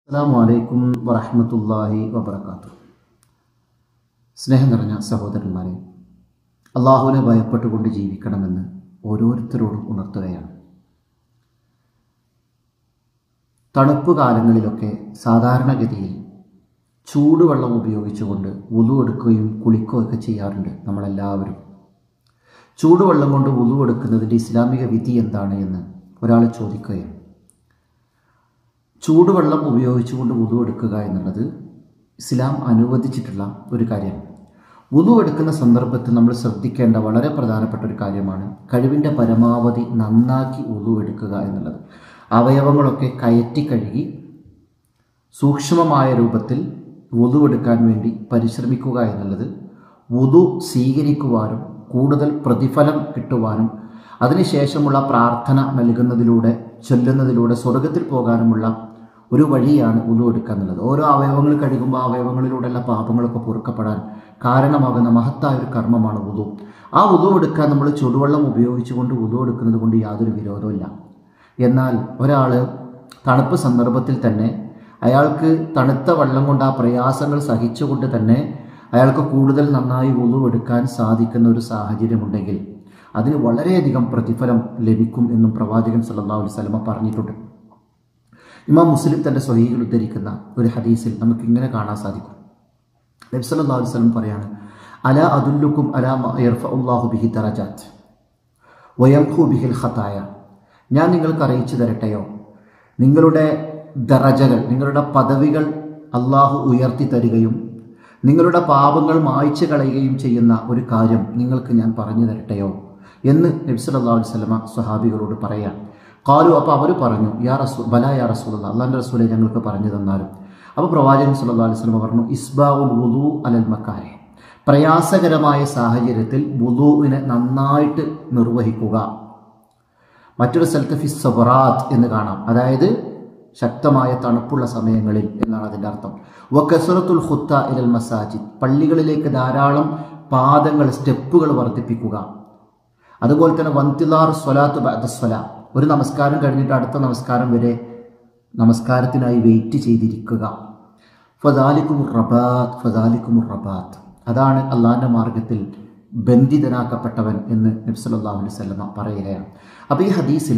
അസ്സാം വലൈക്കും വറഹമത്തല്ലാഹി വബർക്കാത്തു സ്നേഹം നിറഞ്ഞ സഹോദരന്മാരെ അള്ളാഹുവിനെ ഭയപ്പെട്ടുകൊണ്ട് ജീവിക്കണമെന്ന് ഓരോരുത്തരോടും ഉണർത്തുകയാണ് തണുപ്പ് കാലങ്ങളിലൊക്കെ സാധാരണഗതിയിൽ ചൂടുവെള്ളം ഉപയോഗിച്ചുകൊണ്ട് ഉതു എടുക്കുകയും കുളിക്കുകയൊക്കെ ചെയ്യാറുണ്ട് നമ്മളെല്ലാവരും ചൂടുവെള്ളം കൊണ്ട് ഉതു എടുക്കുന്നതിൻ്റെ ഇസ്ലാമിക വിധി എന്താണ് എന്ന് ഒരാൾ ചോദിക്കുകയാണ് ചൂടുവെള്ളം ഉപയോഗിച്ചുകൊണ്ട് വുതു എടുക്കുക എന്നുള്ളത് ഇസ്ലാം അനുവദിച്ചിട്ടുള്ള ഒരു കാര്യമാണ് വുതു എടുക്കുന്ന സന്ദർഭത്തിൽ നമ്മൾ ശ്രദ്ധിക്കേണ്ട വളരെ പ്രധാനപ്പെട്ട ഒരു കാര്യമാണ് കഴിവിൻ്റെ പരമാവധി നന്നാക്കി വുതു എടുക്കുക എന്നുള്ളത് അവയവങ്ങളൊക്കെ കയറ്റി കഴുകി സൂക്ഷ്മമായ രൂപത്തിൽ വുതു എടുക്കാൻ വേണ്ടി പരിശ്രമിക്കുക എന്നുള്ളത് വുതു സ്വീകരിക്കുവാനും കൂടുതൽ പ്രതിഫലം കിട്ടുവാനും അതിനുശേഷമുള്ള പ്രാർത്ഥന നൽകുന്നതിലൂടെ ചൊല്ലുന്നതിലൂടെ സ്വർഗത്തിൽ പോകാനുമുള്ള ഒരു വഴിയാണ് ഉതു എടുക്കുക എന്നുള്ളത് ഓരോ അവയവങ്ങൾ കഴുകുമ്പോൾ അവയവങ്ങളിലൂടെയുള്ള പാപങ്ങളൊക്കെ പൊറുക്കപ്പെടാൻ കാരണമാകുന്ന മഹത്തായ ഒരു കർമ്മമാണ് ഉതു ആ ഉതു എടുക്കാൻ നമ്മൾ ചുടുവെള്ളം ഉപയോഗിച്ചുകൊണ്ട് ഉതു എടുക്കുന്നത് കൊണ്ട് യാതൊരു വിരോധമില്ല എന്നാൽ ഒരാൾ തണുപ്പ് സന്ദർഭത്തിൽ തന്നെ അയാൾക്ക് തണുത്ത വെള്ളം കൊണ്ട് ആ പ്രയാസങ്ങൾ സഹിച്ചുകൊണ്ട് തന്നെ അയാൾക്ക് കൂടുതൽ നന്നായി ഉതു എടുക്കാൻ സാധിക്കുന്ന ഒരു സാഹചര്യമുണ്ടെങ്കിൽ അതിന് വളരെയധികം പ്രതിഫലം ലഭിക്കും എന്നും പ്രവാചകൻ സല്ലല്ലാഹു അലൈഹി വസല്ലമ പറഞ്ഞിട്ടുണ്ട് ഇമാം മുസ്ലിം തൻ്റെ സ്വഹീകൾ ഉദ്ധരിക്കുന്ന ഒരു ഹദീസിൽ നമുക്ക് ഇങ്ങനെ കാണാൻ സാധിക്കും നബി സല്ലല്ലാഹു അലൈഹി വസല്ലം പറയാണ് അല അദുല്ലുക്കും അല യർഫഉല്ലാഹു ബിഹി ദറജാത്ത് വയംഹു ബിഹിൽ ഖതായ ഞാൻ നിങ്ങൾക്ക് അറിയിച്ചു തരട്ടെയോ നിങ്ങളുടെ ദറജകൾ നിങ്ങളുടെ പദവികൾ അള്ളാഹു ഉയർത്തി തരികയും നിങ്ങളുടെ പാപങ്ങൾ മായ്ച്ചു കളയുകയും ചെയ്യുന്ന ഒരു കാര്യം നിങ്ങൾക്ക് ഞാൻ പറഞ്ഞു തരട്ടെയോ എന്ന് നബി സല്ലല്ലാഹു അലൈഹി വസല്ലമ സ്വഹാബികളോട് പറയാം കാലു അപ്പോൾ അവർ പറഞ്ഞു യാ റസൂ ബല യാ റസൂലുള്ള അള്ളാൻ്റെ റസൂലെ ഞങ്ങൾക്ക് പറഞ്ഞു തന്നാലും അപ്പോൾ പ്രവാചകൻ സല്ലല്ലാഹു അലൈഹി വസല്ലമ പറഞ്ഞു ഇസ്ബാഉൽ വുദു അലൽ മക്കാരെ പ്രയാസകരമായ സാഹചര്യത്തിൽ വുദുവിനെ നന്നായിട്ട് നിർവഹിക്കുക മറ്റൊരു സ്ഥലത്ത് ഫി സബറാത്ത് എന്ന് കാണാം അതായത് ശക്തമായ തണുപ്പുള്ള സമയങ്ങളിൽ എന്നാണ് അതിൻ്റെ അർത്ഥം വ കസറത്തുൽ ഖുത്ത ഇലൽ മസാജിദ് പള്ളികളിലേക്ക് ധാരാളം പാദങ്ങൾ സ്റ്റെപ്പുകൾ വർദ്ധിപ്പിക്കുക അതുപോലെ തന്നെ വന്തിലാർ സ്വലാത്ത് ബദസ്വല ഒരു നമസ്കാരം കഴിഞ്ഞിട്ട് അടുത്ത നമസ്കാരം വരെ നമസ്കാരത്തിനായി വെയിറ്റ് ചെയ്തിരിക്കുക ഫദാലിക്കും റബാത്ത് ഫദാലിക്കും റബാത്ത് അതാണ് അള്ളാഹിൻ്റെ മാർഗത്തിൽ ബന്ധിതനാക്കപ്പെട്ടവൻ എന്ന് നബ്സല്ലാഹു അലൈഹി സ്വലമ പറയുകയാണ് അപ്പോൾ ഈ ഹദീസിൽ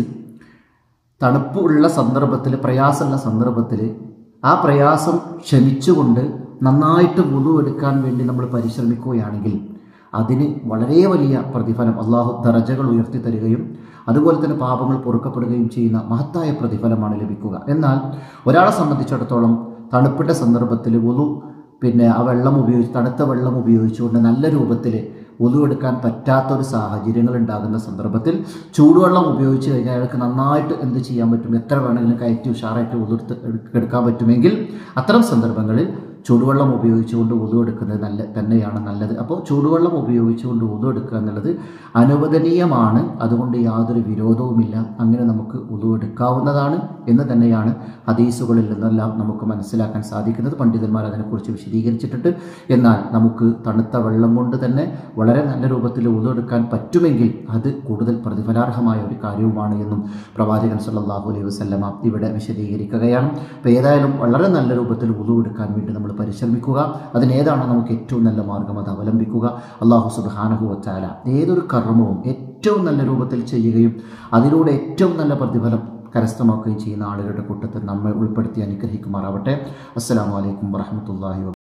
തണുപ്പ് ഉള്ള സന്ദർഭത്തിൽ പ്രയാസമുള്ള സന്ദർഭത്തിൽ ആ പ്രയാസം ക്ഷമിച്ചുകൊണ്ട് നന്നായിട്ട് മുതു എടുക്കാൻ വേണ്ടി നമ്മൾ പരിശ്രമിക്കുകയാണെങ്കിൽ അതിന് വളരെ വലിയ പ്രതിഫലം അള്ളാഹു ദറജകൾ ഉയർത്തി തരികയും അതുപോലെ തന്നെ പാപങ്ങൾ പൊറുക്കപ്പെടുകയും ചെയ്യുന്ന മഹത്തായ പ്രതിഫലമാണ് ലഭിക്കുക എന്നാൽ ഒരാളെ സംബന്ധിച്ചിടത്തോളം തണുപ്പിൻ്റെ സന്ദർഭത്തിൽ ഒതു പിന്നെ ആ വെള്ളം ഉപയോഗിച്ച് തണുത്ത വെള്ളം ഉപയോഗിച്ചുകൊണ്ട് നല്ല രൂപത്തിൽ ഒതു എടുക്കാൻ പറ്റാത്ത ഒരു സാഹചര്യങ്ങൾ ഉണ്ടാകുന്ന സന്ദർഭത്തിൽ ചൂടുവെള്ളം ഉപയോഗിച്ച് കഴിഞ്ഞാൽ അയാൾക്ക് നന്നായിട്ട് എന്ത് ചെയ്യാൻ പറ്റും എത്ര വേണമെങ്കിലും കയറ്റി ഉഷാറായിട്ട് ഒതുർത്ത് എടുക്കാൻ പറ്റുമെങ്കിൽ അത്തരം സന്ദർഭങ്ങളിൽ ചൂടുവെള്ളം ഉപയോഗിച്ചുകൊണ്ട് ഉതു എടുക്കുന്നത് നല്ല തന്നെയാണ് നല്ലത് അപ്പോൾ ചൂടുവെള്ളം ഉപയോഗിച്ചുകൊണ്ട് ഉതു എടുക്കുക എന്നുള്ളത് അനുവദനീയമാണ് അതുകൊണ്ട് യാതൊരു വിരോധവുമില്ല അങ്ങനെ നമുക്ക് ഉതു എടുക്കാവുന്നതാണ് എന്ന് തന്നെയാണ് ഹദീസുകളിൽ നിന്നെല്ലാം നമുക്ക് മനസ്സിലാക്കാൻ സാധിക്കുന്നത് പണ്ഡിതന്മാർ അതിനെക്കുറിച്ച് വിശദീകരിച്ചിട്ടുണ്ട് എന്നാൽ നമുക്ക് തണുത്ത വെള്ളം കൊണ്ട് തന്നെ വളരെ നല്ല രൂപത്തിൽ ഉതു എടുക്കാൻ പറ്റുമെങ്കിൽ അത് കൂടുതൽ പ്രതിഫലാർഹമായ ഒരു കാര്യവുമാണ് എന്നും പ്രവാചകൻ സല്ലല്ലാഹു അലൈഹി വസല്ലമ ഇവിടെ വിശദീകരിക്കുകയാണ് അപ്പോൾ ഏതായാലും വളരെ നല്ല രൂപത്തിൽ ഉതു എടുക്കാൻ വേണ്ടി നമ്മൾ പരിശ്രമിക്കുക അതിനേതാണോ നമുക്ക് ഏറ്റവും നല്ല മാർഗം അത് അവലംബിക്കുക അള്ളാഹു സുബാനഹു വച്ചാല ഏതൊരു കർമ്മവും ഏറ്റവും നല്ല രൂപത്തിൽ ചെയ്യുകയും അതിലൂടെ ഏറ്റവും നല്ല പ്രതിഫലം കരസ്ഥമാക്കുകയും ചെയ്യുന്ന ആളുകളുടെ കൂട്ടത്തിൽ നമ്മെ ഉൾപ്പെടുത്തി അനുഗ്രഹിക്കുമാറാവട്ടെ അസ്സാം വലൈക്കും വാഹമത്തല്ലാഹി